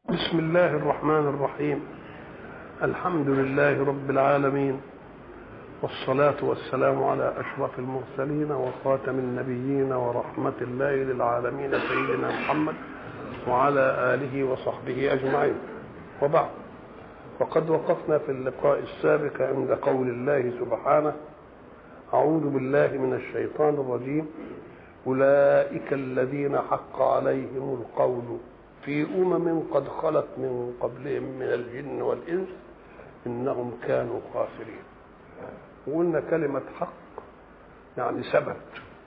بسم الله الرحمن الرحيم الحمد لله رب العالمين والصلاة والسلام على أشرف المرسلين وخاتم النبيين ورحمة الله للعالمين سيدنا محمد وعلى آله وصحبه أجمعين وبعد وقد وقفنا في اللقاء السابق عند قول الله سبحانه أعوذ بالله من الشيطان الرجيم أولئك الذين حق عليهم القول في أمم قد خلت من قبلهم من الجن والإنس إنهم كانوا خاسرين وقلنا كلمة حق يعني ثبت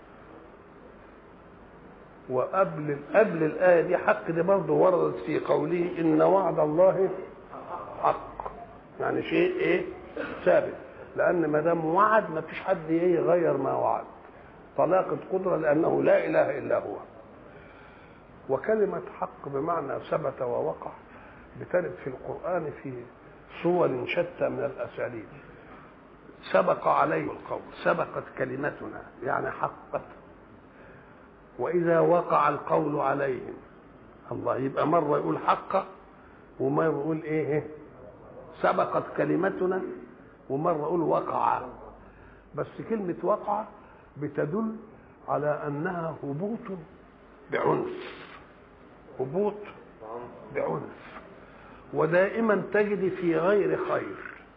وقبل قبل الآية دي حق دي برضه وردت في قوله إن وعد الله حق يعني شيء إيه ثابت لأن ما دام وعد ما فيش حد يغير ما وعد طلاقة قدرة لأنه لا إله إلا هو وكلمة حق بمعنى ثبت ووقع بترد في القرآن في صور شتى من الأساليب سبق عليه القول سبقت كلمتنا يعني حقت وإذا وقع القول عليهم الله يبقى مرة يقول حق ومرة يقول إيه سبقت كلمتنا ومرة يقول وقع بس كلمة وقع بتدل على أنها هبوط بعنف هبوط بعنف ودائما تجد في غير خير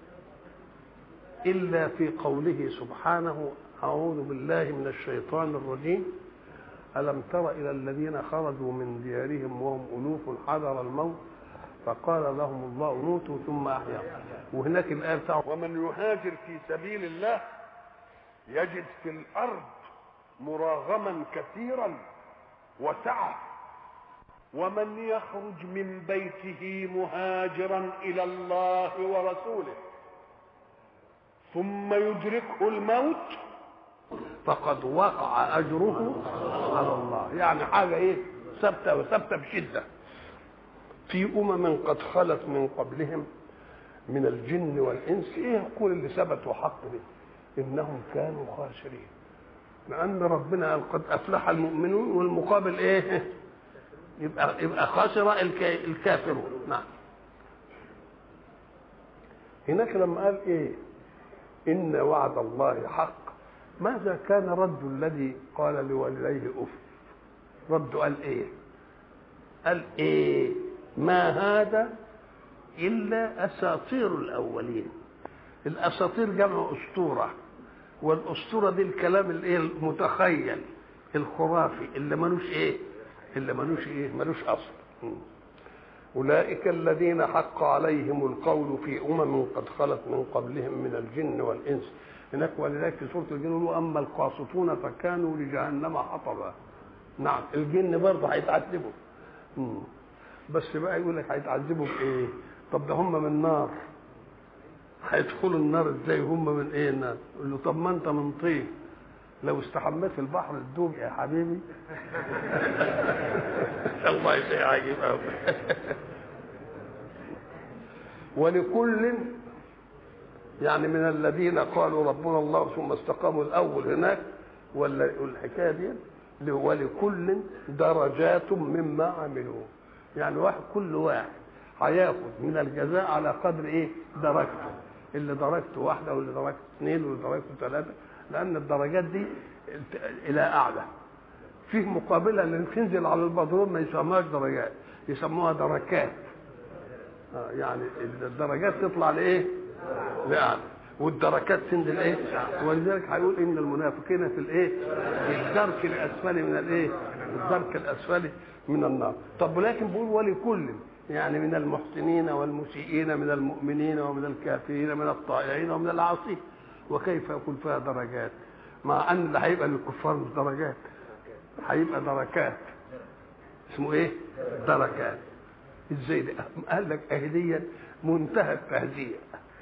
الا في قوله سبحانه اعوذ بالله من الشيطان الرجيم الم تر الى الذين خرجوا من ديارهم وهم الوف حذر الموت فقال لهم الله موتوا ثم احياهم وهناك الايه بتاعه ومن يهاجر في سبيل الله يجد في الارض مراغما كثيرا وسعه ومن يخرج من بيته مهاجرا الى الله ورسوله ثم يدركه الموت فقد وقع اجره على الله يعني حاجه ايه ثابته وثابته بشده في امم قد خلت من قبلهم من الجن والانس ايه يقول اللي ثبت وحق به انهم كانوا خاسرين لان ربنا قال قد افلح المؤمنون والمقابل ايه يبقى يبقى خسر الكافرون نعم هناك لما قال ايه ان وعد الله حق ماذا كان رد الذي قال لوالديه اف رد قال ايه قال ايه ما هذا الا اساطير الاولين الاساطير جمع اسطوره والاسطوره دي الكلام الايه المتخيل الخرافي اللي ملوش ايه اللي ملوش ايه ملوش اصل اولئك الذين حق عليهم القول في امم قد خلت من قبلهم من الجن والانس هناك ولذلك في سوره الجن يقولوا اما القاسطون فكانوا لجهنم حطبا نعم الجن برضه هيتعذبوا بس بقى يقول لك هيتعذبوا بايه طب ده هم من نار هيدخلوا النار ازاي هم من ايه النار يقول له طب ما انت من طين لو استحميت في البحر تدوب يا حبيبي الله شيء عجيب قوي ولكل يعني من الذين قالوا ربنا الله ثم استقاموا الاول هناك ولا الحكايه دي ولكل درجات مما عملوا يعني واحد كل واحد هياخد من الجزاء على قدر ايه درجته اللي درجته واحده واللي درجته اثنين واللي درجته ثلاثه لان الدرجات دي الى اعلى فيه مقابلها اللي تنزل على البدرون ما يسموهاش درجات يسموها دركات آه يعني الدرجات تطلع لايه لاعلى والدركات تنزل ايه ولذلك هيقول ان المنافقين في الايه في الدرك الاسفل من الايه الدرك الاسفل من النار طب ولكن بيقول ولكل يعني من المحسنين والمسيئين من المؤمنين ومن الكافرين من الطائعين ومن العاصين وكيف يكون فيها درجات مع ان اللي هيبقى للكفار مش درجات هيبقى دركات اسمه ايه دركات ازاي ده قال لك اهديا منتهى التهزيء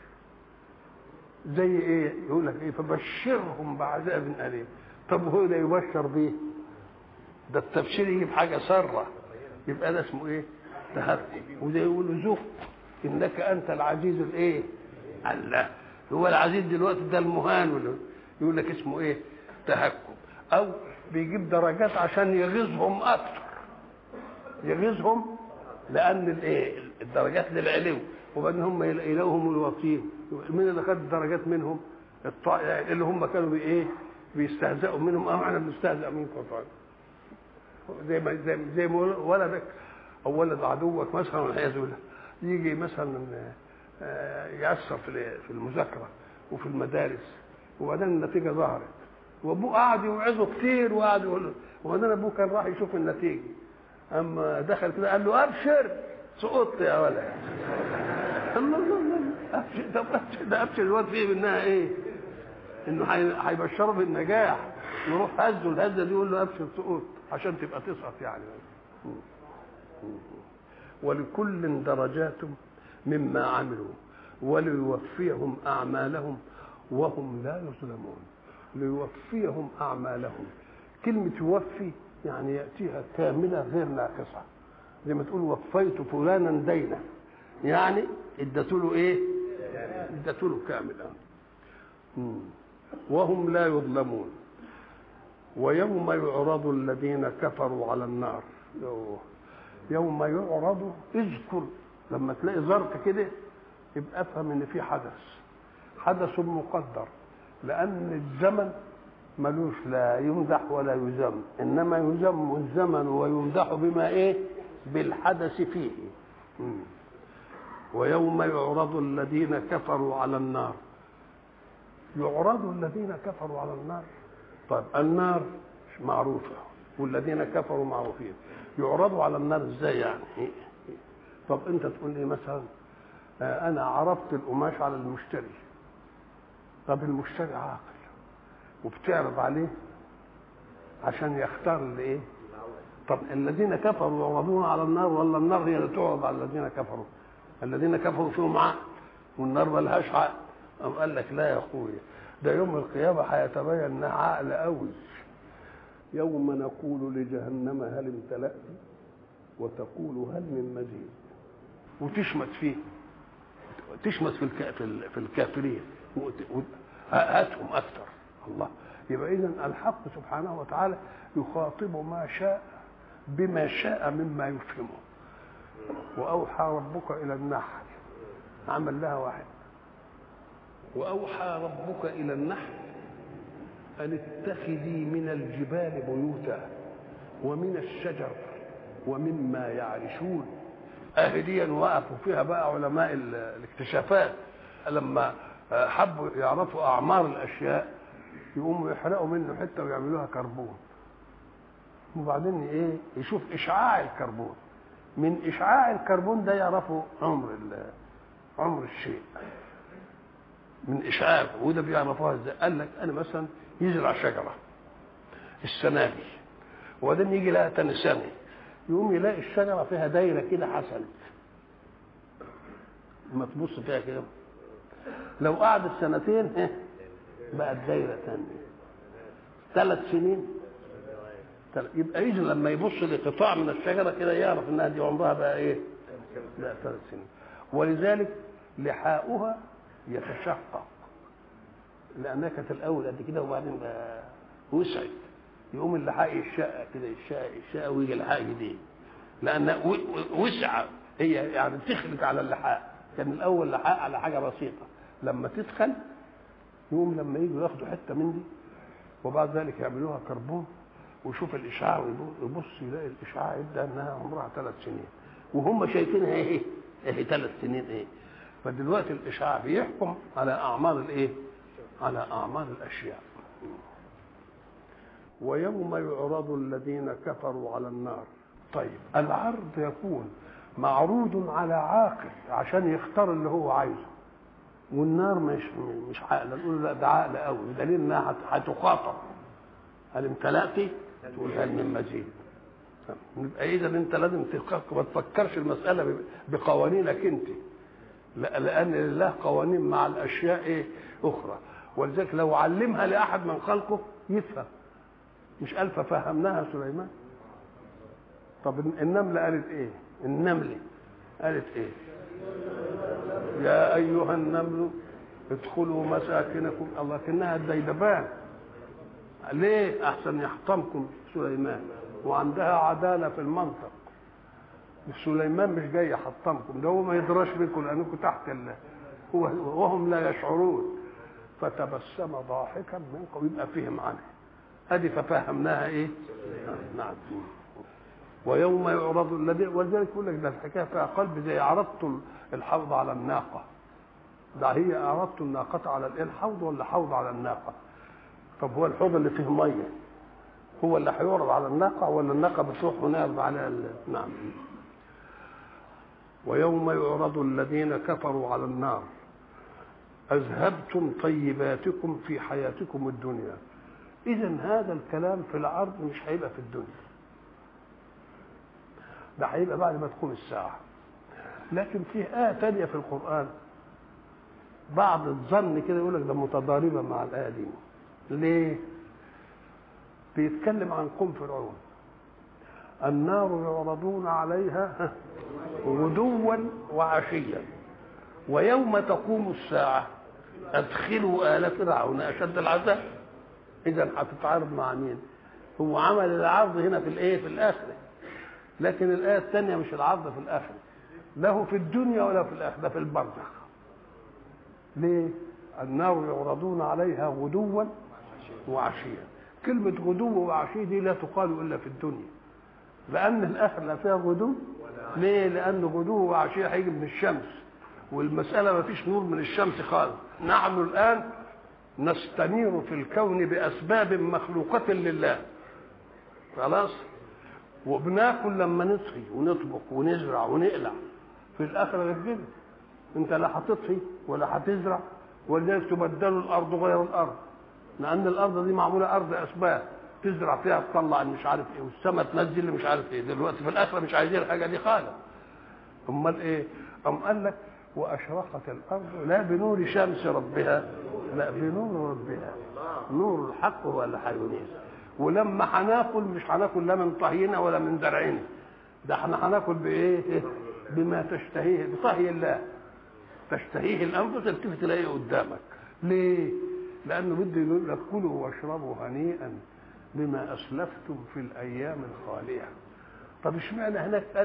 زي ايه يقول لك ايه فبشرهم بعذاب اليم طب هو ده يبشر بيه ده التبشير يجيب حاجه ساره يبقى ده اسمه ايه تهكم وده يقول ذوق انك انت العزيز الايه الله هو العزيز دلوقتي ده المهان ولا يقول لك اسمه ايه تهكم او بيجيب درجات عشان يغيظهم اكتر يغيظهم لان الايه الدرجات للعلو وبعدين هم الههم الوصيين مين اللي خد الدرجات منهم الطائع اللي هم كانوا بايه بيستهزئوا منهم اه احنا بنستهزئ منكم طيب زي ما زي, زي ما ولدك او ولد عدوك مثلا والعياذ بالله يجي مثلا آه، يأثر في في المذاكره وفي المدارس وبعدين النتيجه ظهرت وابوه قعد يوعظه كتير وقعد يقول له وبعدين ابوه كان راح يشوف النتيجه اما دخل كده قال له ابشر سقطت يا ولد الله الله الله ابشر طب ابشر ده ابشر الواد فيه منها ايه؟ انه هيبشره بالنجاح يروح هزه الهزه دي يقول له ابشر سقوط عشان تبقى تسقط يعني ولكل درجات مما عملوا وليوفيهم اعمالهم وهم لا يظلمون ليوفيهم اعمالهم كلمه يوفي يعني ياتيها كامله غير ناقصه زي ما تقول وفيت فلانا دينا يعني اديت له ايه اديت له كاملا وهم لا يظلمون ويوم يعرض الذين كفروا على النار يوم يعرض اذكر لما تلاقي ظرف كده يبقى افهم ان في حدث حدث مقدر لان الزمن ملوش لا يمدح ولا يذم انما يذم الزمن ويمدح بما ايه بالحدث فيه ويوم يعرض الذين كفروا على النار يعرض الذين كفروا على النار طيب النار معروفة والذين كفروا معروفين يعرضوا على النار ازاي يعني طب انت تقول لي مثلا انا عرضت القماش على المشتري طب المشتري عاقل وبتعرض عليه عشان يختار اللي ايه طب الذين كفروا يعرضون على النار ولا النار هي اللي تعرض على الذين كفروا الذين كفروا فيهم عقل والنار ملهاش عقل أم قال لك لا يا اخويا ده يوم القيامة هيتبين انها عقل قوي يوم نقول لجهنم هل امتلأت وتقول هل من مزيد وتشمت فيه تشمت في في الكافرين هاتهم اكثر الله يبقى اذا الحق سبحانه وتعالى يخاطب ما شاء بما شاء مما يفهمه واوحى ربك الى النحل عمل لها واحد واوحى ربك الى النحل ان اتخذي من الجبال بيوتا ومن الشجر ومما يعرشون اهديا وقفوا فيها بقى علماء الاكتشافات لما حبوا يعرفوا اعمار الاشياء يقوموا يحرقوا منه حته ويعملوها كربون وبعدين ايه يشوف اشعاع الكربون من اشعاع الكربون ده يعرفوا عمر عمر الشيء من اشعاع وده بيعرفوها ازاي قال لك انا مثلا يزرع شجره السنه دي وبعدين يجي لها تاني سنه يقوم يلاقي الشجره فيها دايره كده حسنت لما تبص فيها كده لو قعدت سنتين بقت دايره ثانيه ثلاث سنين يبقى يجي لما يبص لقطاع من الشجره كده يعرف انها دي عمرها بقى ايه؟ بقى ثلاث سنين ولذلك لحاؤها يتشقق لانها كانت الاول قد كده وبعدين بقى وسعت يقوم اللحاء يشقق كده يشقق يشقق ويجي لحاء جديد لان وسع هي يعني تخلق على اللحاء كان الاول لحاء على حاجه بسيطه لما تدخل يقوم لما يجوا ياخدوا حته من دي وبعد ذلك يعملوها كربون ويشوف الاشعاع ويبص يلاقي الاشعاع يبدا انها عمرها ثلاث سنين وهم شايفينها ايه؟ ايه ثلاث سنين ايه؟ فدلوقتي الاشعاع بيحكم على اعمار الايه؟ على اعمار الاشياء. ويوم يعرض الذين كفروا على النار. طيب العرض يكون معروض على عاقل عشان يختار اللي هو عايزه. والنار مش مش عقل نقول لا ده عقل قوي بدليل انها هتخاطب هل امتلأت؟ تقول هل من مزيد يبقى اذا انت لازم ما تفكرش المساله بقوانينك انت لا لان لله قوانين مع الاشياء ايه اخرى ولذلك لو علمها لاحد من خلقه يفهم مش قال ففهمناها سليمان طب النمله قالت ايه النمله قالت ايه يا ايها النمل ادخلوا مساكنكم الله كانها الديدبان ليه احسن يحطمكم سليمان وعندها عداله في المنطق سليمان مش جاي يحطمكم ده هو ما يدراش بكم لانكم تحت ال... وهم لا يشعرون فتبسم ضاحكا من قوم يبقى فهم عنه ادي ففهمناها ايه نعم ويوم يعرض الذي ولذلك يقول لك ده الحكايه فيها قلب زي عرضتم الحوض على الناقه ده هي اعرضت الناقه على الايه الحوض ولا حوض على الناقه طب هو الحوض اللي فيه ميه هو اللي هيعرض على الناقه ولا الناقه بتروح ونعرض على ال... نعم ويوم يعرض الذين كفروا على النار أذهبتم طيباتكم في حياتكم الدنيا إذا هذا الكلام في العرض مش هيبقى في الدنيا ده هيبقى بعد ما تقوم الساعة لكن في آية تانية في القرآن بعض الظن كده يقول لك ده متضاربة مع الآية دي ليه؟ بيتكلم عن قوم فرعون النار يعرضون عليها غدوا وعشيا ويوم تقوم الساعة أدخلوا آل فرعون أشد العذاب إذا هتتعارض مع مين؟ هو عمل العرض هنا في الإيه؟ في الآخرة لكن الآية الثانية مش العرض في الآخرة له في الدنيا ولا في الآخرة في البرزخ ليه؟ النار يعرضون عليها غدوا وعشيا كلمة غدو وعشي دي لا تقال إلا في الدنيا لأن الآخرة لا فيها غدو ليه؟ لأن غدو وعشية هيجي من الشمس والمسألة ما فيش نور من الشمس خالص نحن الآن نستنير في الكون بأسباب مخلوقة لله خلاص وبناكل لما نطهي ونطبخ ونزرع ونقلع في الآخرة غير كده أنت لا هتطهي ولا هتزرع ولذلك تبدل الأرض غير الأرض لأن الأرض دي معمولة أرض أسباب تزرع فيها تطلع مش عارف ايه والسماء تنزل مش عارف ايه دلوقتي في الاخره مش عايزين الحاجه دي خالص امال ايه ام قال لك واشرقت الارض لا بنور شمس ربها لا بنور ربها نور الحق هو اللي هينير ولما هناكل مش هناكل لا من طهينا ولا من زرعنا ده احنا هناكل بايه بما تشتهيه بطهي الله تشتهيه الانفس تلتفت تلاقيه قدامك ليه لانه بده يقول لك كلوا واشربوا هنيئا بما اسلفتم في الايام الخاليه طب اشمعنى هناك قال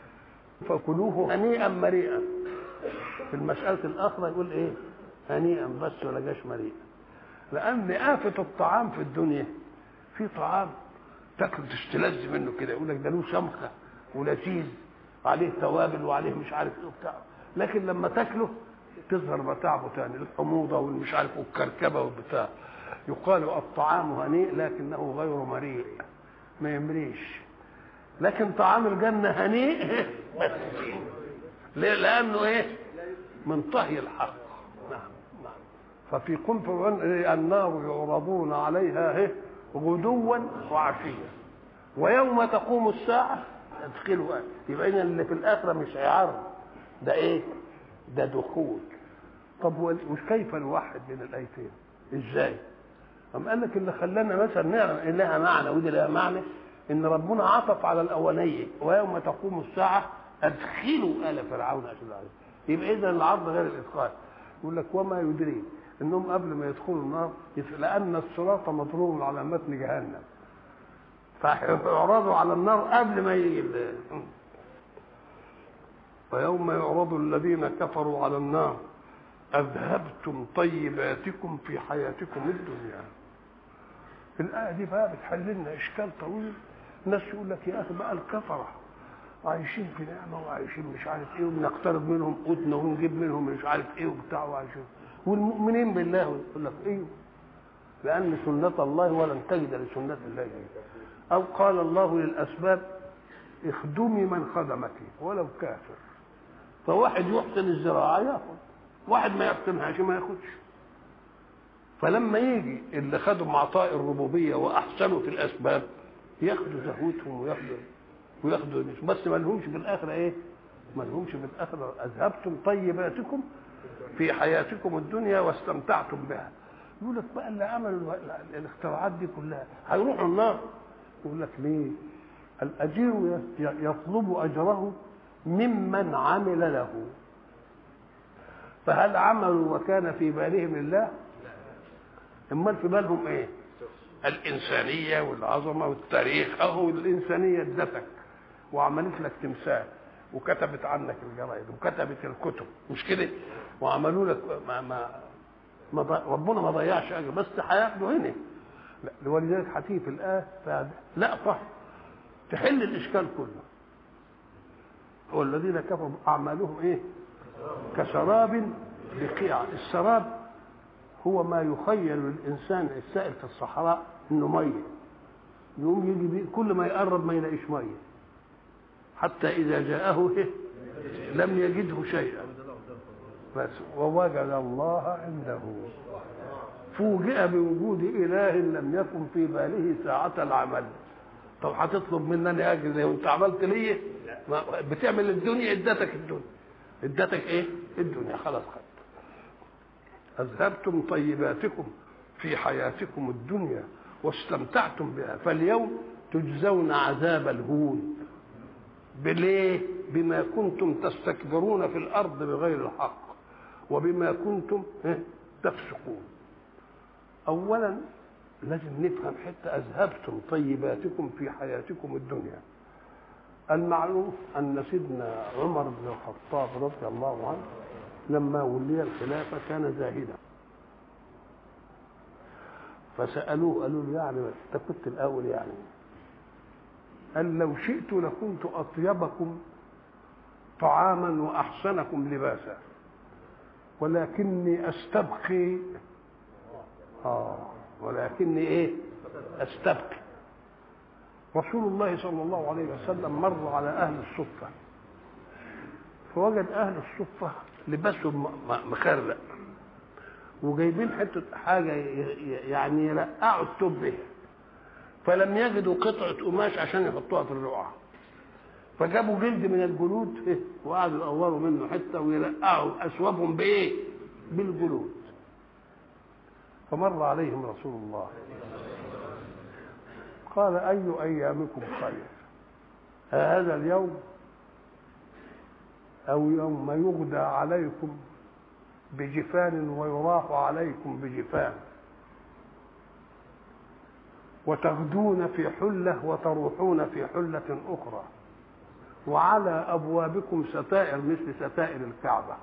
فكلوه هنيئا مريئا في المسألة الأخرى يقول إيه هنيئا بس ولا جاش مريئا لأن آفة الطعام في الدنيا في طعام تاكل تستلذ منه كده يقول لك ده له شمخة ولذيذ عليه توابل وعليه مش عارف ايه وبتاع لكن لما تاكله تظهر متاعبه تاني الحموضة والمش عارف والكركبة والبتاع يقال الطعام هنيء لكنه غير مريء ما يمريش لكن طعام الجنة هنيء بس ليه؟ لأنه إيه؟ من طهي الحق نعم نعم ففي قم فرعون النار يعرضون عليها إيه؟ غدوا وعشيا ويوم تقوم الساعة ادخلوا يبقى إذا اللي في الآخرة مش هيعرض ده إيه؟ ده دخول طب وكيف نوحد بين الآيتين؟ إزاي؟ أم قال لك اللي خلانا مثلا نعرف إن لها معنى ودي لها معنى إن ربنا عطف على الأولية ويوم تقوم الساعة أدخلوا آل فرعون أشد العذاب يبقى إذا العرض غير الإدخال يقول لك وما يدري إنهم قبل ما يدخلوا النار لأن الصراط مضروب على متن جهنم فيعرضوا على النار قبل ما يجي ويوم يعرض الذين كفروا على النار أذهبتم طيباتكم في حياتكم الدنيا الآية دي بقى بتحل لنا إشكال طويل ناس يقول لك يا أخي بقى الكفرة عايشين في نعمة وعايشين مش عارف إيه وبنقترب منهم قوتنا ونجيب منهم مش عارف إيه وبتاع وعايشين والمؤمنين بالله يقول لك إيه لأن سنة الله ولن تجد لسنة الله أو قال الله للأسباب اخدمي من خدمك ولو كافر فواحد يحسن الزراعة ياخد واحد ما يحسنهاش ما ياخدش فلما يجي اللي خدوا عطاء الربوبيه واحسنوا في الاسباب ياخدوا زهوتهم وياخدوا وياخدوا بس ما لهمش في الاخره ايه؟ ما لهمش في الاخره اذهبتم طيباتكم في حياتكم الدنيا واستمتعتم بها يقول لك بقى اللي عملوا الاختراعات دي كلها هيروحوا النار يقول لك ليه؟ الاجير يطلب اجره ممن عمل له فهل عملوا وكان في بالهم الله امال في بالهم ايه الانسانيه والعظمه والتاريخ اهو الانسانيه ادتك وعملت لك تمثال وكتبت عنك الجرايد وكتبت الكتب مش كده وعملوا لك ما ما, ما ض- ربنا ما ضيعش اجر بس هياخده هنا لا ولذلك هتيجي في الايه بعد لقطه تحل الاشكال كله والذين كفروا اعمالهم ايه كسراب بقيع السراب هو ما يخيل للانسان السائل في الصحراء انه ميه يقوم يجي بيه كل ما يقرب ما يلاقيش ميه حتى اذا جاءه إيه؟ لم يجده شيئا بس ووجد الله عنده فوجئ بوجود اله لم يكن في باله ساعة العمل طب هتطلب منني اجر زي وانت عملت ليه ما- بتعمل الدنيا ادتك الدنيا ادتك ايه الدنيا خلاص خد اذهبتم طيباتكم في حياتكم الدنيا واستمتعتم بها فاليوم تجزون عذاب الهون بليه بما كنتم تستكبرون في الارض بغير الحق وبما كنتم إيه؟ تفسقون اولا لازم نفهم حتى اذهبتم طيباتكم في حياتكم الدنيا المعروف ان سيدنا عمر بن الخطاب رضي الله عنه لما ولي الخلافه كان زاهدا فسالوه قالوا له يعني انت كنت الاول يعني قال لو شئت لكنت اطيبكم طعاما واحسنكم لباسا ولكني استبقي اه ولكني ايه استبقي رسول الله صلى الله عليه وسلم مر على اهل الصفه فوجد اهل الصفه لباسهم م- م- مخرق وجايبين حته حاجه ي- ي- يعني يلقعوا التوب بها فلم يجدوا قطعه قماش عشان يحطوها في الرقعه فجابوا جلد من الجلود إيه؟ وقعدوا يقوروا منه حته ويلقعوا اثوابهم بايه؟ بالجلود فمر عليهم رسول الله قال اي ايامكم خير هذا اليوم او يوم يغدى عليكم بجفان ويراح عليكم بجفان وتغدون في حله وتروحون في حله اخرى وعلى ابوابكم ستائر مثل ستائر الكعبه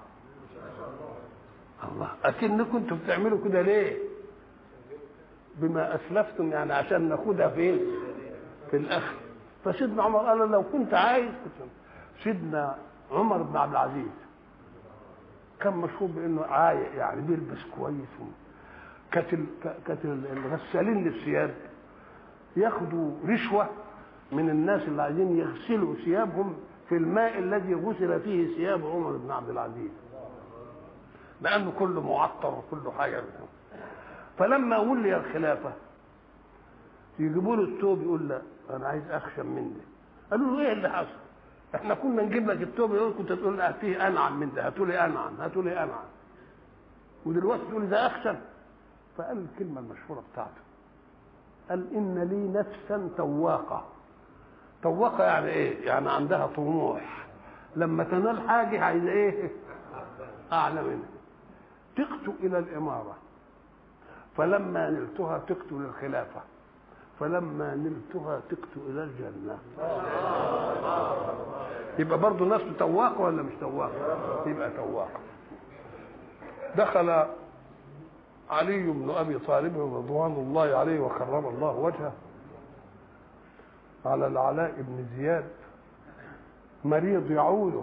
الله اكنكم انتم بتعملوا كده ليه بما اسلفتم يعني عشان ناخدها فين في الاخر فسيدنا عمر قال له لو كنت عايز كنت سيدنا عمر بن عبد العزيز كان مشهور بانه عايق يعني بيلبس كويس كانت ال- كانت ال- الغسالين للثياب ياخدوا رشوه من الناس اللي عايزين يغسلوا ثيابهم في الماء الذي غسل فيه ثياب عمر بن عبد العزيز لانه كله معطر وكله حاجه فلما ولي الخلافه يجيبوا له الثوب يقول لا انا عايز اخشم من ده قالوا له ايه اللي حصل؟ احنا كنا نجيب لك الثوب يقول كنت تقول لا فيه انعم من ده هاتوا لي انعم هاتوا لي انعم ودلوقتي تقول ده اخشم فقال الكلمه المشهوره بتاعته قال ان لي نفسا تواقه تواقه يعني ايه؟ يعني عندها طموح لما تنال حاجه عايزه ايه؟ اعلى منها تقت الى الاماره فلما نلتها تقت للخلافه فلما نلتها تقت الى الجنه يبقى برضه نفسه تواق ولا مش تواق يبقى تواق دخل علي بن ابي طالب رضوان الله عليه وكرم الله وجهه على العلاء بن زياد مريض يعوده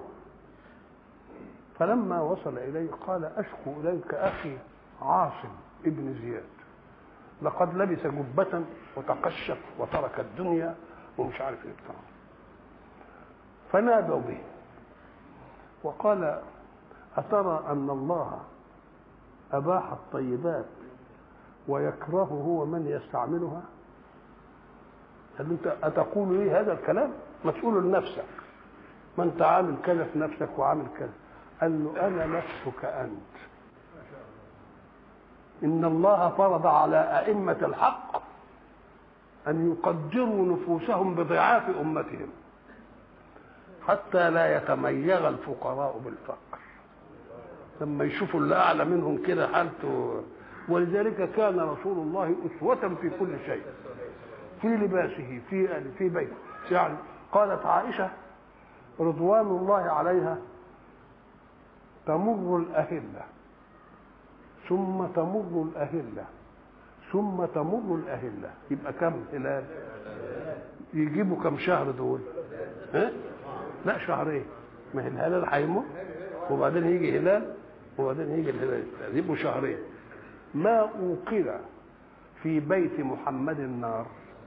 فلما وصل اليه قال اشكو اليك اخي عاصم ابن زياد لقد لبس جبة وتقشف وترك الدنيا ومش عارف ايه بتاع فنادوا به وقال أترى أن الله أباح الطيبات ويكره هو من يستعملها قال له أنت أتقول لي هذا الكلام ما تقوله لنفسك ما أنت عامل كذا في نفسك وعامل كذا قال له أنا نفسك أنت إن الله فرض على أئمة الحق أن يقدروا نفوسهم بضعاف أمتهم حتى لا يتميغ الفقراء بالفقر لما يشوفوا اللي أعلى منهم كده حالته ولذلك كان رسول الله أسوة في كل شيء في لباسه في في بيته يعني قالت عائشة رضوان الله عليها تمر الأهلة ثم تمر الأهلة ثم تمر الأهلة يبقى كم هلال يجيبوا كم شهر دول ها؟ لا شهرين ما هي الهلال هيمر وبعدين يجي هلال وبعدين يجي الهلال الثاني يبقوا شهرين ما أوقد في بيت محمد النار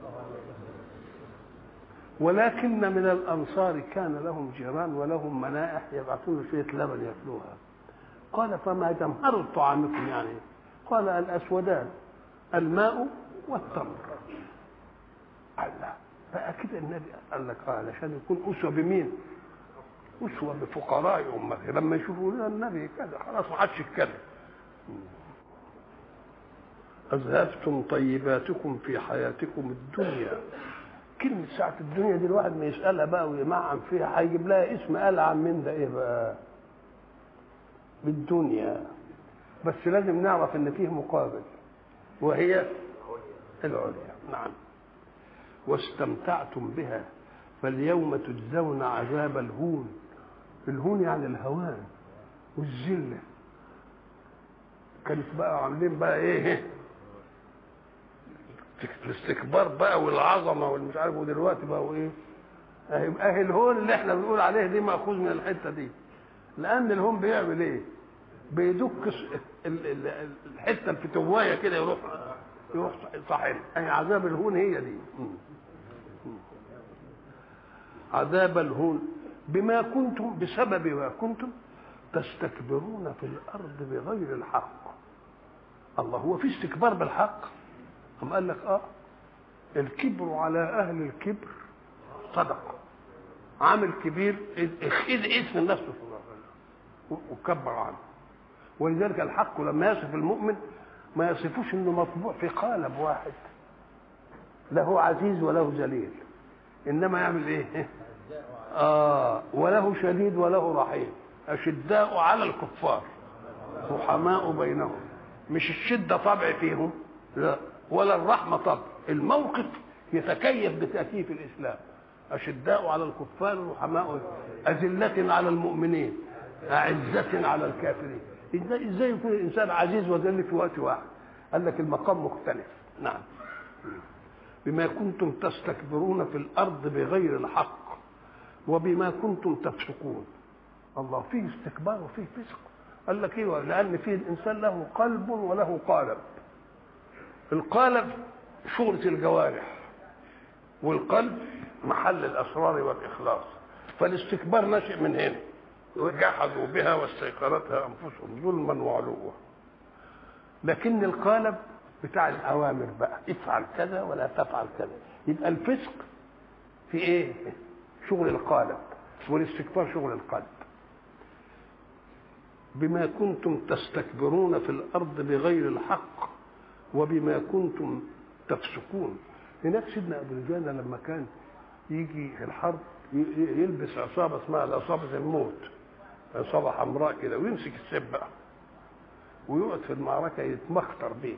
ولكن من الأنصار كان لهم جيران ولهم منائح يبعثون شوية لبن يأكلوها قال فما جمهر طعامكم يعني قال الأسودان الماء والتمر الله فأكيد النبي قال لك آه علشان يكون أسوة بمين؟ أسوة بفقراء أمته لما يشوفوا النبي كذا خلاص ما عادش يتكلم أذهبتم طيباتكم في حياتكم الدنيا كلمة ساعة الدنيا دي الواحد ما يسألها بقى ويمعن فيها هيجيب لها اسم ألعن من ده إيه بقى؟ بالدنيا بس لازم نعرف إن فيه مقابل وهي العليا نعم واستمتعتم بها فاليوم تجزون عذاب الهون الهون يعني الهوان والذله كانت بقى عاملين بقى ايه الاستكبار بقى والعظمه والمش عارف ودلوقتي بقى ايه اهي اهي الهون اللي احنا بنقول عليه دي ماخوذ من الحته دي لان الهون بيعمل ايه بيدك الحته الفتوايه كده يروح يروح صحيح اي عذاب الهون هي دي عذاب الهون بما كنتم بسبب ما كنتم تستكبرون في الارض بغير الحق الله هو في استكبار بالحق أم قال لك اه الكبر على اهل الكبر صدقه عامل كبير اذ اسم نفسه وكبر عنه ولذلك الحق لما يصف المؤمن ما يصفوش انه مطبوع في قالب واحد له عزيز وله ذليل انما يعمل ايه اه وله شديد وله رحيم اشداء على الكفار رحماء بينهم مش الشده طبع فيهم لا ولا الرحمه طبع الموقف يتكيف بتاكيف الاسلام اشداء على الكفار رحماء اذله على المؤمنين اعزه على الكافرين ازاي ازاي يكون الانسان عزيز وذل في وقت واحد قال لك المقام مختلف نعم بما كنتم تستكبرون في الارض بغير الحق وبما كنتم تفسقون الله فيه استكبار وفيه فسق قال لك ايوه لان فيه الانسان له قلب وله قالب القالب شغلة الجوارح والقلب محل الاسرار والاخلاص فالاستكبار نشئ من هنا وجحدوا بها واستيقنتها انفسهم ظلما وعلوا لكن القالب بتاع الاوامر بقى افعل كذا ولا تفعل كذا يبقى الفسق في ايه شغل القالب والاستكبار شغل القلب بما كنتم تستكبرون في الارض بغير الحق وبما كنتم تفسقون هناك سيدنا ابو دجانه لما كان يجي في الحرب يلبس عصابه اسمها العصابه الموت عصابه حمراء كده ويمسك السيف بقى ويقعد في المعركه يتمخطر بيه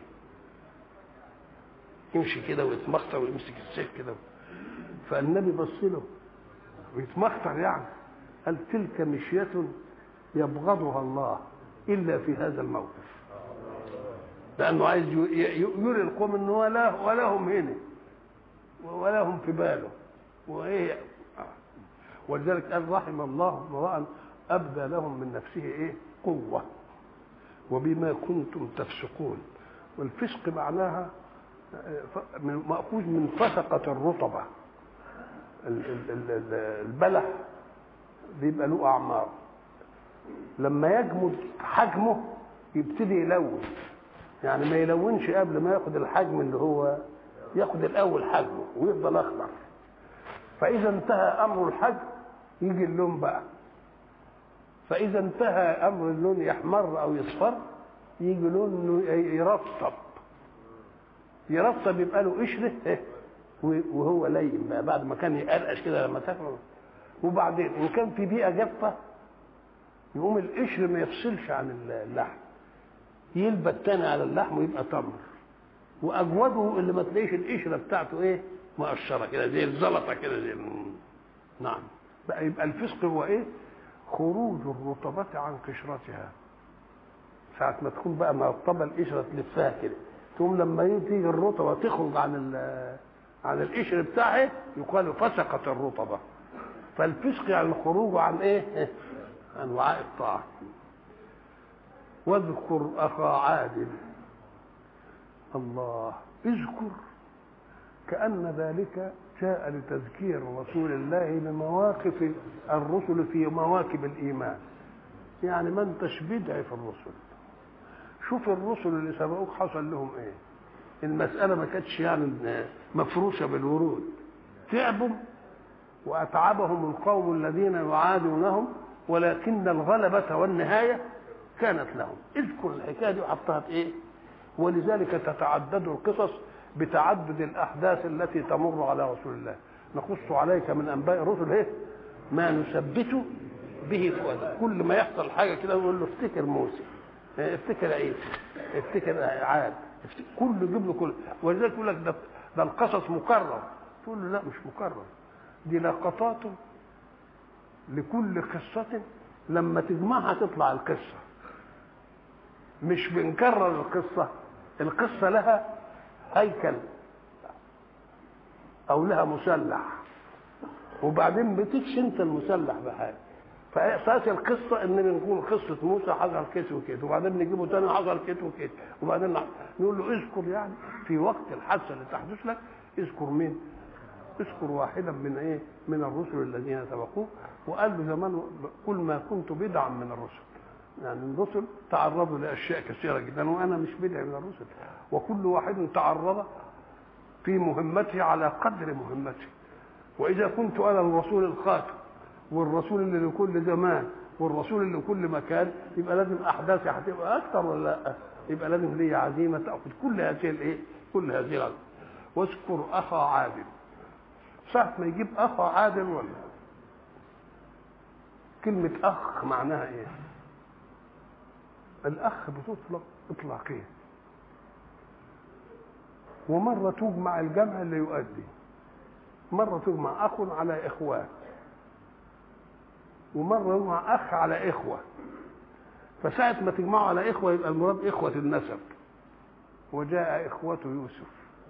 يمشي كده ويتمخطر ويمسك السيف كده فالنبي بص له ويتمخطر يعني قال تلك مشية يبغضها الله إلا في هذا الموقف لأنه عايز يري القوم أنه ولا ولا هم هنا ولا هم في باله وإيه ولذلك قال رحم الله امرأ أبدى لهم من نفسه إيه قوة وبما كنتم تفسقون والفسق معناها مأخوذ من فسقة الرطبة البلح بيبقى له أعمار لما يجمد حجمه يبتدي يلون يعني ما يلونش قبل ما ياخد الحجم اللي هو ياخد الأول حجمه ويفضل أخضر فإذا انتهى أمر الحجم يجي اللون بقى فإذا انتهى أمر اللون يحمر أو يصفر يجي لونه يرطب يرطب يبقى له قشره وهو لين بقى بعد ما كان يقرقش كده لما تاكله وبعدين ان كان في بيئه جافه يقوم القشر ما يفصلش عن اللحم يلبت تاني على اللحم ويبقى تمر واجوده اللي ما تلاقيش القشره بتاعته ايه مقشره كده زي الزلطه كده زي نعم بقى يبقى الفسق هو ايه خروج الرطبة عن قشرتها ساعة ما تكون بقى مرطبة القشرة تلفها كده ثم لما تيجي الرطبة تخرج عن عن القشر بتاعها يقال فسقت الرطبة فالفسق يعني الخروج عن ايه؟ عن وعاء الطاعة واذكر أخا عاد الله اذكر كأن ذلك جاء لتذكير رسول الله بمواقف الرسل في مواكب الإيمان يعني ما انتش بدعي في الرسل شوف الرسل اللي سبقوك حصل لهم ايه المسألة ما كانتش يعني مفروشة بالورود تعبوا وأتعبهم القوم الذين يعادونهم ولكن الغلبة والنهاية كانت لهم اذكر الحكاية دي وحطها في ايه ولذلك تتعدد القصص بتعدد الأحداث التي تمر على رسول الله نقص عليك من أنباء الرسل ايه ما نثبت به فؤادك كل ما يحصل حاجة كده يقول له افتكر موسى افتكر عيسى افتكر عاد افتكر كل يجيب له كل ولذلك يقول لك ده ده القصص مكرر تقول له لا مش مكرر دي لقطات لكل قصة لما تجمعها تطلع القصة مش بنكرر القصة القصة لها هيكل أو لها مسلح وبعدين بتكش أنت المسلح بحاجة فاساس القصه ان بنقول قصه موسى حصل كده وكده وبعدين نجيبه تاني حصل كده وكده وبعدين نقول له اذكر يعني في وقت الحادثه اللي تحدث لك اذكر مين؟ اذكر واحدا من ايه؟ من الرسل الذين سبقوه وقال له زمان كل ما كنت بدعا من الرسل يعني الرسل تعرضوا لاشياء كثيره جدا وانا مش بدعي من الرسل وكل واحد تعرض في مهمته على قدر مهمته واذا كنت انا الرسول الخاتم والرسول اللي لكل زمان والرسول اللي لكل مكان يبقى لازم احداثي هتبقى اكثر ولا لا يبقى لازم لي عزيمه تاخذ كل هذه الايه كل هذه العزيمة. واذكر اخا عادل ساعة ما يجيب اخا عادل ولا كلمة اخ معناها ايه الاخ بتطلق اطلاقين ومرة تجمع الجمع اللي يؤدي مرة تجمع أخ على إخوان ومرة مع أخ على إخوة فساعة ما تجمعوا على إخوة يبقى المراد إخوة النسب وجاء إخوة يوسف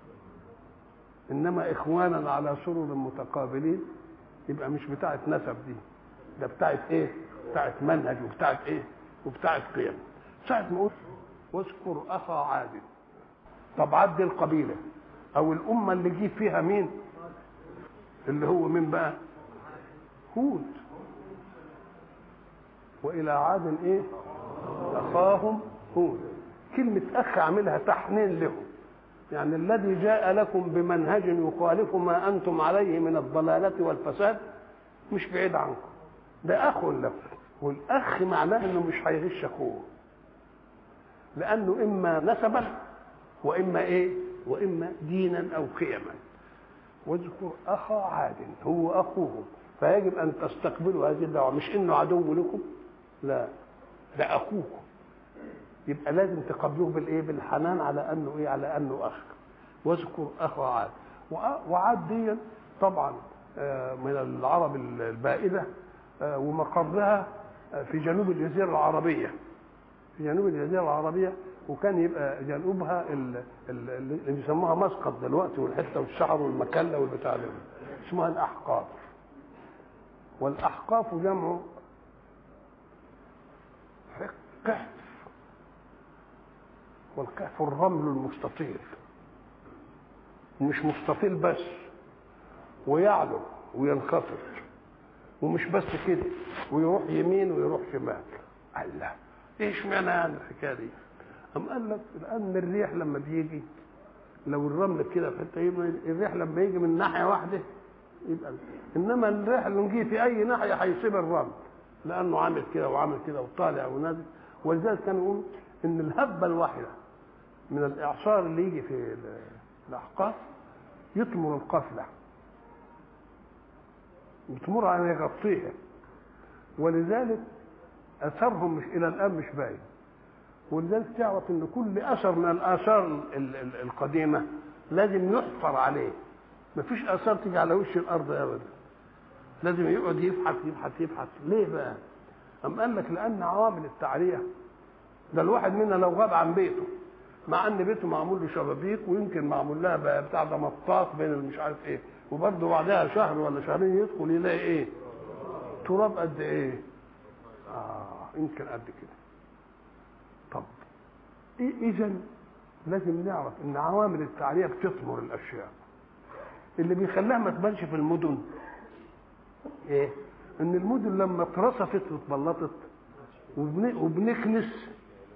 إنما إخوانا على سرر متقابلين يبقى مش بتاعة نسب دي ده بتاعة إيه؟ بتاعة منهج وبتاعة إيه؟ وبتاعة قيم ساعة ما قلت واذكر أخا عاد طب عد القبيلة أو الأمة اللي جه فيها مين؟ اللي هو مين بقى؟ هود والى عاد ايه اخاهم هود كلمه اخ عاملها تحنين لهم يعني الذي جاء لكم بمنهج يخالف ما انتم عليه من الضلاله والفساد مش بعيد عنكم ده اخ لكم والاخ معناه انه مش هيغش اخوه لانه اما نسبا واما ايه واما دينا او قيما واذكر اخا عاد هو اخوهم فيجب ان تستقبلوا هذه الدعوه مش انه عدو لكم لا ده اخوكم يبقى لازم تقابلوه بالايه بالحنان على انه ايه على انه اخ واذكر اخا عاد وعاد دي طبعا من العرب البائده ومقرها في جنوب الجزيره العربيه في جنوب الجزيره العربيه وكان يبقى جنوبها اللي بيسموها مسقط دلوقتي والحته والشعر والمكله والبتاع ده اسمها الاحقاف والاحقاف جمع كهف والكهف الرمل المستطيل ومش مستطيل بس ويعلو وينخفض ومش بس كده ويروح يمين ويروح شمال الله ايش معنى يعني الحكايه دي؟ أم قال لك لأن الريح لما بيجي لو الرمل كده في حته الريح لما يجي من ناحيه واحده يبقى انما الريح اللي يجي في اي ناحيه هيصيب الرمل لانه عامل كده وعامل كده وطالع ونازل ولذلك كانوا يقولوا ان الهبه الواحده من الاعصار اللي يجي في الاحقاف يطمر القفله يطمر عن يغطيها ولذلك اثرهم مش الى الان مش باين ولذلك تعرف ان كل اثر من الاثار القديمه لازم يحفر عليه مفيش اثار تيجي على وش الارض ابدا لازم يقعد يبحث يبحث يبحث ليه بقى أم قال لك لأن عوامل التعرية ده الواحد منا لو غاب عن بيته مع ان بيته معمول له شبابيك ويمكن معمول لها بقى بتاع ده مطاط بين مش عارف ايه وبرضه بعدها شهر ولا شهرين يدخل يلاقي ايه تراب قد ايه اه يمكن قد كده طب إيه اذا لازم نعرف ان عوامل التعريه بتثمر الاشياء اللي بيخليها ما تبانش في المدن ايه ان المدن لما اترصفت واتبلطت وبن- وبنكنس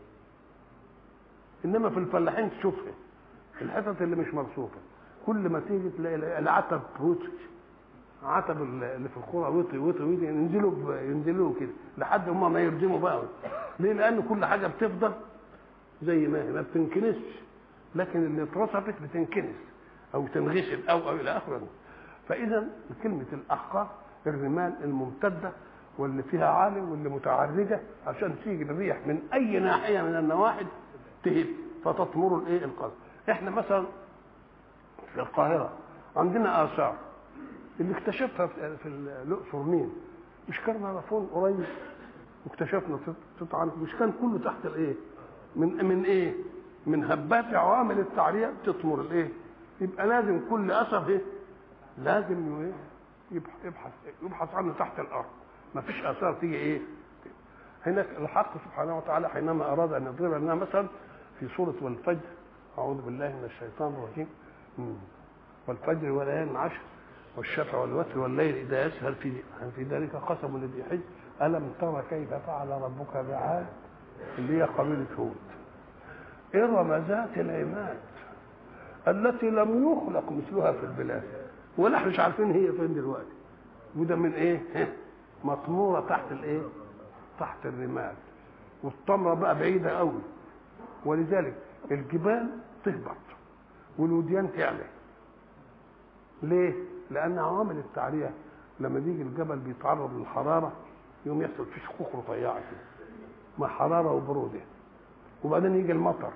انما في الفلاحين تشوفها الحتت اللي مش مرصوفه كل ما تيجي تلاقي العتب وطي عتب اللي في القرى وطي وطي وطي ينزلوا ب- ينزلوا كده لحد هم ما يردموا بقى ليه؟ لان كل حاجه بتفضل زي ما هي ما بتنكنسش لكن اللي اترصفت بتنكنس او تنغسل او او الى اخره فاذا كلمه الاحقاف الرمال الممتده واللي فيها عالي واللي متعرجه عشان تيجي الريح من اي ناحيه من النواحي تهب فتطمر الايه القلب احنا مثلا في القاهره عندنا اثار اللي اكتشفها في في الاقصر مين؟ مش كان معرفون قريب واكتشفنا تطعن مش كان كله تحت الايه؟ من من ايه؟ من هبات عوامل التعريه تطمر الايه؟ يبقى لازم كل اثر ايه؟ لازم ايه؟ يبحث يبحث يبحث عنه تحت الارض ما فيش اثار تيجي ايه؟ هناك الحق سبحانه وتعالى حينما اراد ان يضرب لنا مثلا في سوره والفجر اعوذ بالله من الشيطان الرجيم مم. والفجر وليال عشر والشفع والوتر والليل اذا يسهر في هل في ذلك قسم لذي حجر الم تر كيف فعل ربك بعاد اللي هي قبيله هود ارم ذات العماد التي لم يخلق مثلها في البلاد ولا احنا مش عارفين هي فين دلوقتي وده من ايه مطموره تحت الايه تحت الرمال والتمره بقى بعيده قوي ولذلك الجبال تهبط والوديان تعلى ليه؟ لأن عوامل التعرية لما بيجي الجبل بيتعرض للحرارة يوم يحصل فيه شقوق رفيعة كده مع حرارة وبرودة وبعدين يجي المطر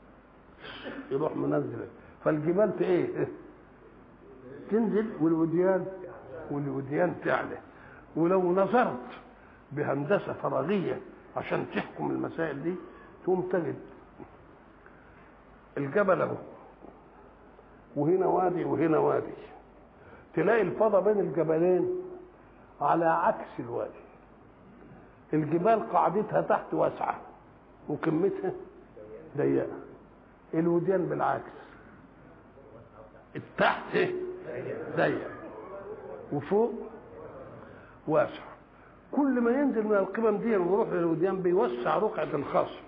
يروح منزل فالجبال ت- ايه؟ تنزل والوديان والوديان تعلى ولو نظرت بهندسة فراغية عشان تحكم المسائل دي تقوم تجد الجبل اهو وهنا وادي وهنا وادي تلاقي الفضاء بين الجبلين على عكس الوادي الجبال قاعدتها تحت واسعة وكمتها ضيقة الوديان بالعكس التحت ضيق وفوق واسع كل ما ينزل من القمم دي ويروح للوديان بيوسع رقعة الخصب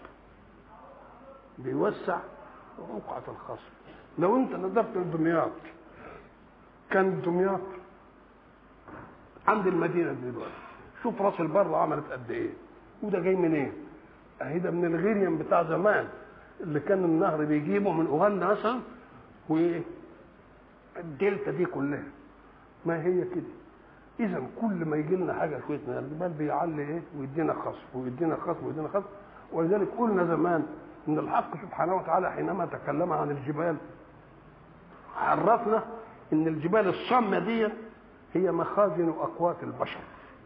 بيوسع رقعة الخصب لو انت نظرت لدمياط كان دمياط عند المدينة دلوقتي شوف راس البر عملت قد ايه وده جاي من ايه اهي ده من الغيريان بتاع زمان اللي كان النهر بيجيبه من اوغندا مثلا وايه الدلتا دي كلها ما هي كده اذا كل ما يجي لنا حاجه شويه من الجبال بيعلي ايه ويدينا خصب ويدينا خصب ويدينا خصب ولذلك قلنا زمان ان الحق سبحانه وتعالى حينما تكلم عن الجبال عرفنا ان الجبال الصامه دي هي مخازن اقوات البشر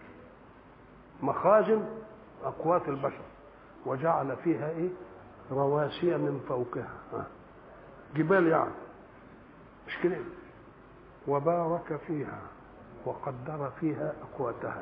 مخازن اقوات البشر وجعل فيها ايه رواسي من فوقها ها. جبال يعني مش كده وبارك فيها وقدر فيها اقواتها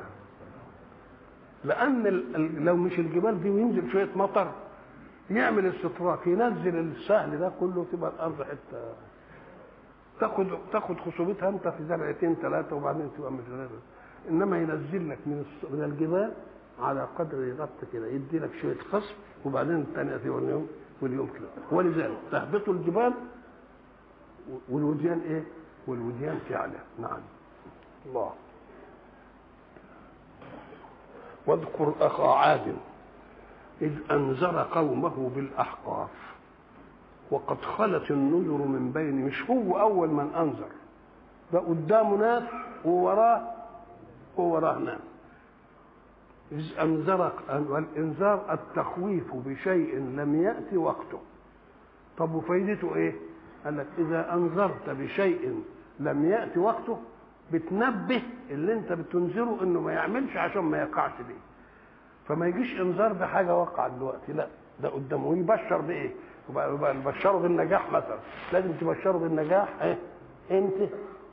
لان ال- ال- لو مش الجبال دي وينزل شويه مطر يعمل استطراق ينزل السهل ده كله تبقى الارض حته تاخد تاخد خصوبتها انت في زرعتين ثلاثه وبعدين تبقى مش غير انما ينزل لك من الس- من الجبال على قدر ربط كده يدي لك شويه خصب وبعدين الثانيه في واليوم واليوم كده ولذلك تهبط الجبال والوديان ايه؟ والوديان تعلى نعم الله واذكر اخا عاد اذ انذر قومه بالاحقاف وقد خلت النذر من بين مش هو اول من انذر ده قدامه ناس ووراه ووراه ناس إذ أنذر والإنذار التخويف بشيء لم يأتي وقته طب وفايدته إيه؟ قال لك إذا أنذرت بشيء لم يأتي وقته بتنبه اللي انت بتنذره انه ما يعملش عشان ما يقعش بيه فما يجيش انذار بحاجه وقع دلوقتي لا ده قدامه ويبشر بايه؟ يبقى يبقى يبشره بالنجاح مثلا لازم تبشره بالنجاح ايه؟ انت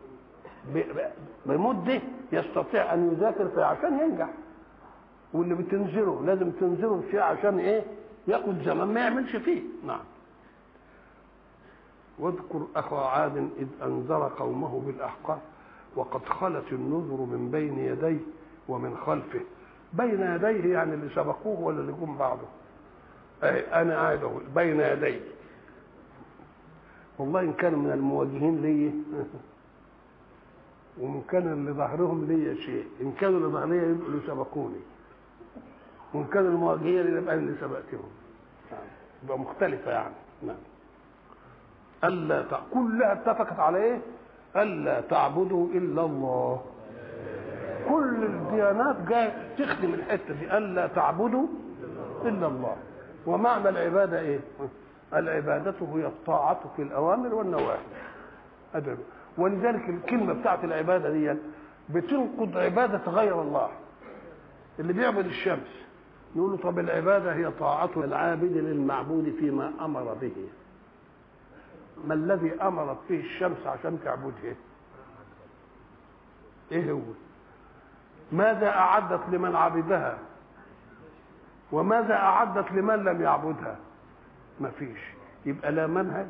بمده يستطيع ان يذاكر فيها عشان ينجح واللي بتنذره لازم تنذره فيه عشان ايه؟ ياخد زمان ما يعملش فيه نعم واذكر اخا عاد اذ انذر قومه بالاحقاف وقد خلت النذر من بين يديه ومن خلفه بين يديه يعني اللي سبقوه ولا اللي جم بعده أي انا قاعد اهو بين يديه والله ان كانوا من المواجهين لي وان كان اللي ظهرهم لي شيء ان كانوا اللي ظهري يبقوا اللي سبقوني وان كانوا المواجهين يبقى اللي سبقتهم يبقى مختلفه يعني نعم الا تع... كلها اتفقت على ايه الا تعبدوا الا الله كل الديانات جايه تخدم الحته دي الا تعبدوا الا الله ومعنى العباده ايه العباده هي الطاعه في الاوامر والنواهي أدب. ولذلك الكلمه بتاعت العباده دي بتنقض عباده غير الله اللي بيعبد الشمس نقول له طب العباده هي طاعه العابد للمعبود فيما امر به ما الذي امرت به الشمس عشان تعبده ايه هو ماذا اعدت لمن عبدها وماذا اعدت لمن لم يعبدها ما فيش يبقى لا منهج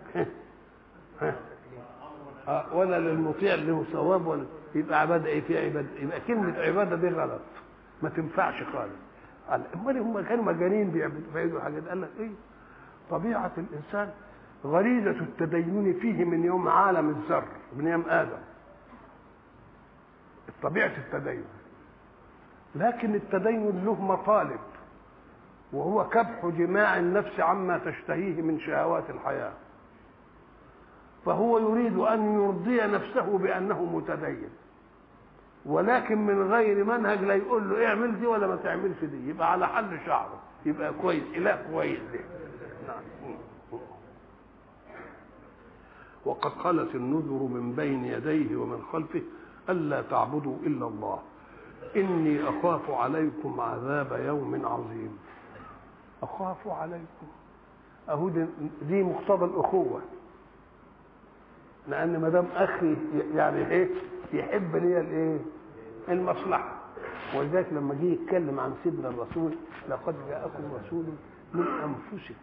ولا للمطيع له ثواب ولا يبقى عباده ايه في عباده يبقى كلمه عباده دي غلط ما تنفعش خالص امال هم كانوا مجانين بيعبدوا حاجات قال لك ايه طبيعه الانسان غريزة التدين فيه من يوم عالم الذر من يوم آدم طبيعة التدين لكن التدين له مطالب وهو كبح جماع النفس عما تشتهيه من شهوات الحياة فهو يريد أن يرضي نفسه بأنه متدين ولكن من غير منهج لا يقول له اعمل دي ولا ما تعملش دي يبقى على حل شعره يبقى كويس إله كويس دي نعم وقد خلت النذر من بين يديه ومن خلفه ألا تعبدوا إلا الله إني أخاف عليكم عذاب يوم عظيم أخاف عليكم أهو دي مقتضى الأخوة لأن ما دام أخي يعني إيه يحب لي الإيه المصلحة ولذلك لما جه يتكلم عن سيدنا الرسول لقد جاءكم رسول من أنفسكم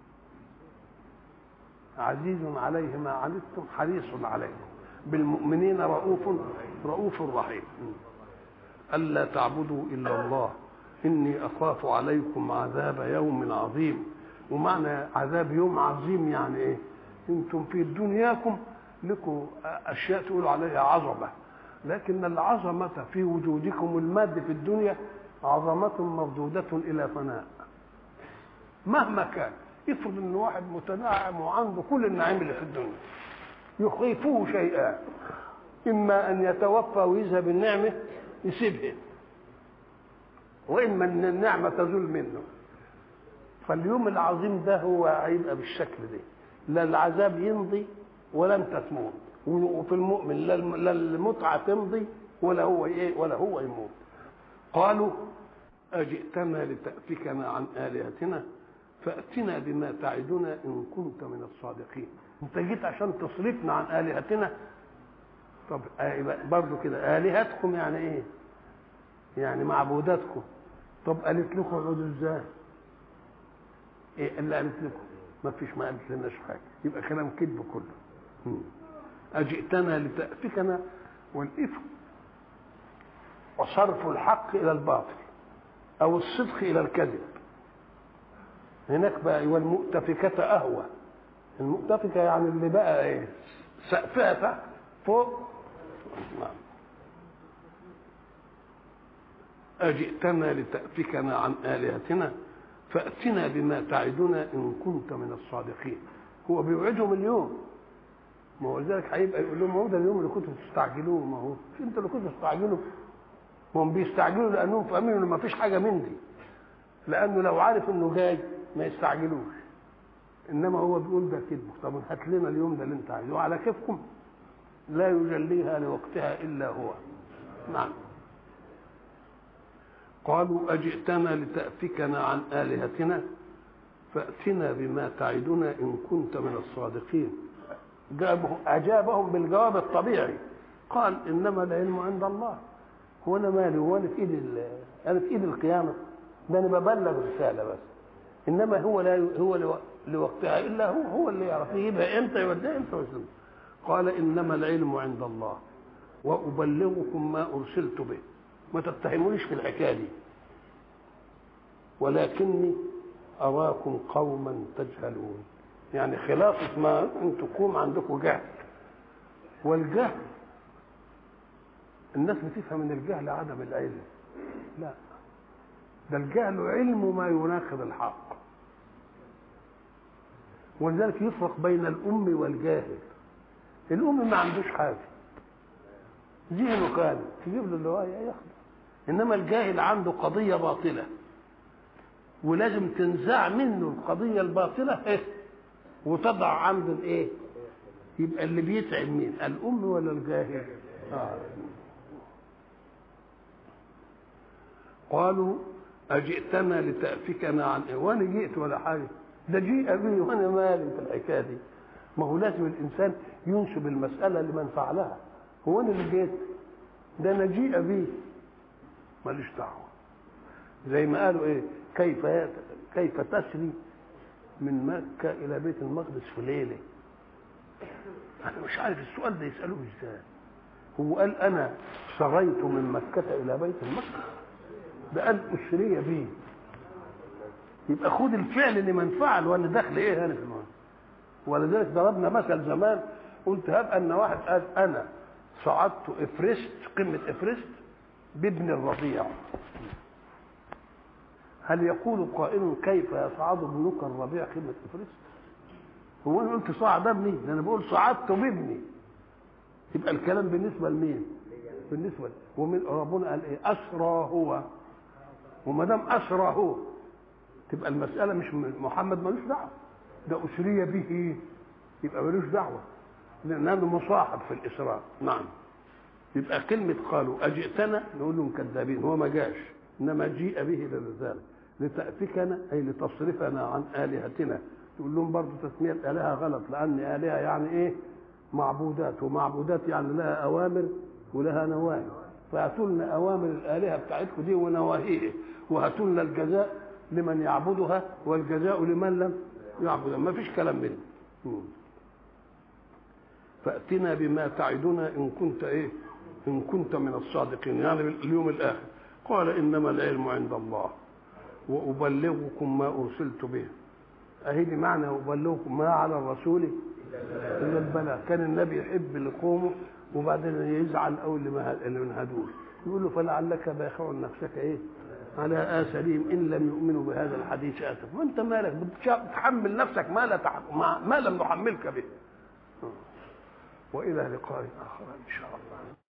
عزيز عليه ما عنتم حريص عليكم بالمؤمنين رؤوف رؤوف رحيم ألا تعبدوا إلا الله إني أخاف عليكم عذاب يوم عظيم ومعنى عذاب يوم عظيم يعني إيه أنتم في دنياكم لكم أشياء تقولوا عليها عظمة لكن العظمة في وجودكم المادي في الدنيا عظمة مردودة إلى فناء مهما كان افرض ان واحد متنعم وعنده كل النعيم اللي في الدنيا يخيفه شيئان اما ان يتوفى ويذهب النعمه يسيبها واما ان النعمه تزول منه فاليوم العظيم ده هو هيبقى بالشكل ده لا العذاب يمضي ولا انت تموت وفي المؤمن لا المتعه تمضي ولا هو ايه ولا هو يموت قالوا اجئتنا لتافكنا عن الهتنا فاتنا بما تعدنا ان كنت من الصادقين انت جيت عشان تصرفنا عن الهتنا طب برضه كده الهتكم يعني ايه يعني معبوداتكم طب قالت لكم اقعدوا ازاي ايه اللي قالت لكم ما فيش ما قالت لناش حاجه يبقى كلام كذب كله اجئتنا لتافكنا والافك وصرف الحق الى الباطل او الصدق الى الكذب هناك بقى والمؤتفكة أهوى المؤتفكة يعني اللي بقى إيه سقفها تحت فوق أجئتنا لتأفكنا عن آلهتنا فأتنا بما تعدنا إن كنت من الصادقين هو بيوعدهم اليوم ما هو لذلك هيبقى يقول لهم هو ده اليوم اللي كنتوا تستعجلوه ما هو مش انت اللي كنتوا تستعجلوا هم بيستعجلوا لانهم فاهمين ان ما فيش حاجه من دي لانه لو عارف انه جاي ما يستعجلوش انما هو بيقول ده كذب طب هات لنا اليوم ده اللي انت عايزه على كيفكم لا يجليها لوقتها إلا هو نعم قالوا أجئتنا لتأفكنا عن آلهتنا فأتنا بما تعدنا إن كنت من الصادقين جابه أجابهم بالجواب الطبيعي قال إنما العلم عند الله هو أنا مالي هو أنا في إيد ال- أنا في إيد القيامة ده أنا ببلغ رسالة بس إنما هو لا ي- هو لو- لوقتها إلا هو هو اللي يعرف يجيبها إمتى يوديها إمتى ويسلمها قال إنما العلم عند الله وأبلغكم ما أرسلت به ما تتهمونيش في الحكاية دي ولكني أراكم قوما تجهلون يعني خلاصة ما أنتم تكون عندكم جهل والجهل الناس بتفهم ان الجهل عدم العلم لا ده الجهل علم ما يناقض الحق ولذلك يفرق بين الأم والجاهل الأم ما عندوش حاجة ذهنه كان تجيب له اللي ياخده إنما الجاهل عنده قضية باطلة ولازم تنزع منه القضية الباطلة إيه؟ وتضع عند الإيه؟ يبقى اللي بيتعب مين؟ الأم ولا الجاهل؟ آه. قالوا أجئتنا لتأفكنا عن إيه؟ وأنا جئت ولا حاجة ده جيء بي وأنا مالي في الحكاية دي ما هو لازم الإنسان ينسب المسألة لمن فعلها هو أنا اللي جيت ده أنا جيء بي ماليش دعوة زي ما قالوا إيه كيف كيف تسري من مكة إلى بيت المقدس في ليلة أنا مش عارف السؤال ده يسألوه إزاي هو قال أنا سريت من مكة إلى بيت المقدس ده قال أسري بي يبقى خد الفعل لمن فعل وانا داخل ايه هنا في المعنى ولذلك ضربنا مثل زمان قلت هب ان واحد قال انا صعدت افرست قمه افرست بابن الرضيع هل يقول قائل كيف يصعد ابنك الرضيع قمه افرست هو انا قلت صعد ابني ده انا بقول صعدت بابني يبقى الكلام بالنسبه لمين بالنسبه ومن ربنا قال ايه اسرى هو وما دام اسرى هو تبقى المسألة مش محمد ملوش دعوة ده أسري به يبقى ملوش دعوة لأنه مصاحب في الإسراء نعم يبقى كلمة قالوا أجئتنا نقول لهم كذابين هو ما جاش إنما جيء به للرسالة لتأفكنا أي لتصرفنا عن آلهتنا تقول لهم برضه تسمية الآلهة غلط لأن آلهة يعني إيه معبودات ومعبودات يعني لها أوامر ولها نواهي فهاتوا لنا أوامر الآلهة بتاعتكم دي ونواهيه وهاتوا لنا الجزاء لمن يعبدها والجزاء لمن لم يعبدها ما فيش كلام منه فأتنا بما تعدنا إن كنت إيه إن كنت من الصادقين يعني اليوم الآخر قال إنما العلم عند الله وأبلغكم ما أرسلت به أهي دي معنى أبلغكم ما على الرسول إلا البلاغ كان النبي يحب لقومه وبعدين يزعل أو اللي من هدول يقول له فلعلك باخع نفسك إيه على آثارهم إن لم يؤمنوا بهذا الحديث آسف وأنت مالك بتحمل نفسك ما لا تح... ما, ما لم نحملك به وإلى لقاء آخر إن شاء الله